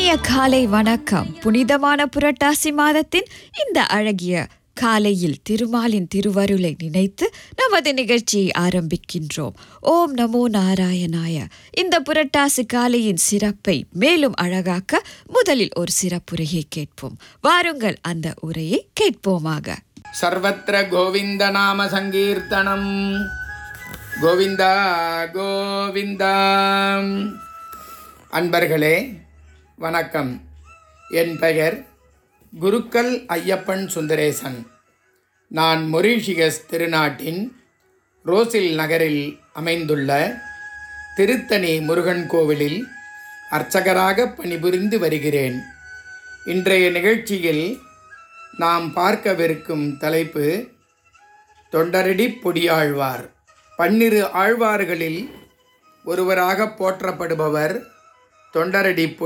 இனிய காலை வணக்கம் புனிதமான புரட்டாசி மாதத்தின் இந்த அழகிய காலையில் திருமாலின் திருவருளை நினைத்து நமது நிகழ்ச்சியை ஆரம்பிக்கின்றோம் ஓம் நமோ நாராயணாய இந்த புரட்டாசி காலையின் சிறப்பை மேலும் அழகாக்க முதலில் ஒரு சிறப்புரையை கேட்போம் வாருங்கள் அந்த உரையை கேட்போமாக சர்வத்திர கோவிந்த நாம சங்கீர்த்தனம் கோவிந்தா கோவிந்தா அன்பர்களே வணக்கம் என் பெயர் குருக்கள் ஐயப்பன் சுந்தரேசன் நான் மொரீஷியஸ் திருநாட்டின் ரோசில் நகரில் அமைந்துள்ள திருத்தணி முருகன் கோவிலில் அர்ச்சகராக பணிபுரிந்து வருகிறேன் இன்றைய நிகழ்ச்சியில் நாம் பார்க்கவிருக்கும் தலைப்பு தொண்டரடி பொடியாழ்வார் பன்னிரு ஆழ்வார்களில் ஒருவராக போற்றப்படுபவர் தொண்டரடி